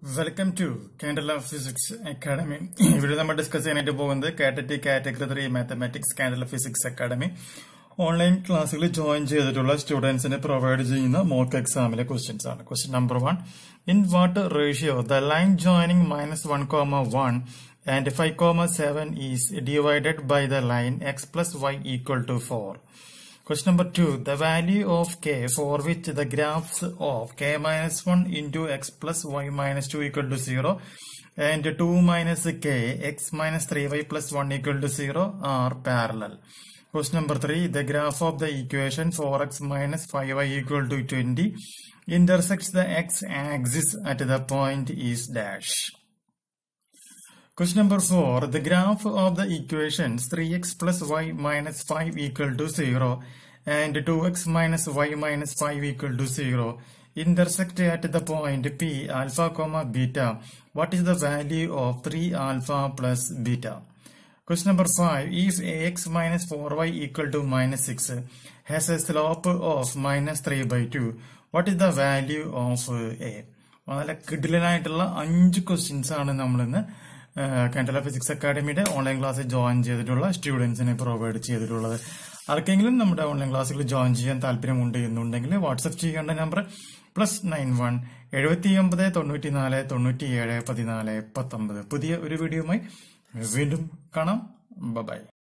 Welcome to Kandala physics academy ഇവിടെ നമ്മൾ discuss ചെയ്യാനായിട്ട് പോകുന്നത് കാറ്ററ്റി category three mathematics Kandala physics academy online ക്ലാസ്സുകൾ ജോയിൻ ചെയ്തിട്ടുള്ള സ്റ്റുഡൻസിന് പ്രൊവൈഡ് ചെയ്യുന്ന മോക്ക് എക്സാമിലെ ക്വസ്റ്റ്യൻസ് ആണ് question number one in what ratio the line joining minus one comma one and five comma seven is divided by the line x plus y equal to four Question number two, the value of k for which the graphs of k minus 1 into x plus y minus 2 equal to 0 and 2 minus k x minus 3y plus 1 equal to 0 are parallel. Question number three, the graph of the equation 4x minus 5y equal to 20 intersects the x axis at the point is dash. Question number 4. The graph of the equations 3x plus y minus 5 equal to 0 and 2x minus y minus 5 equal to 0 intersect at the point P alpha comma beta. What is the value of 3 alpha plus beta? Question number 5. If ax minus 4y equal to minus 6 has a slope of minus 3 by 2, what is the value of a? വളരെ കിഡിലനായിട്ടുള്ള അഞ്ച് questions ആണ് നമ്മളിന്ന് Kandala physics അക്കാഡമിയുടെ online ക്ലാസ്സിൽ join ചെയ്തിട്ടുള്ള സ്റ്റുഡൻസിനെ provide ചെയ്തിട്ടുള്ളത് ആർക്കെങ്കിലും നമ്മുടെ ഓൺലൈൻ ക്ലാസ്സുകൾ ജോയിൻ ചെയ്യാൻ താല്പര്യമുണ്ട് എന്നുണ്ടെങ്കിൽ വാട്സപ്പ് ചെയ്യേണ്ട നമ്പർ പ്ലസ് നയൻ വൺ എഴുപത്തി ഒമ്പത് തൊണ്ണൂറ്റി നാല് തൊണ്ണൂറ്റി ഏഴ് പതിനാല് പത്തൊമ്പത് പുതിയ ഒരു വീഡിയോയുമായി വീണ്ടും കാണാം ബൈ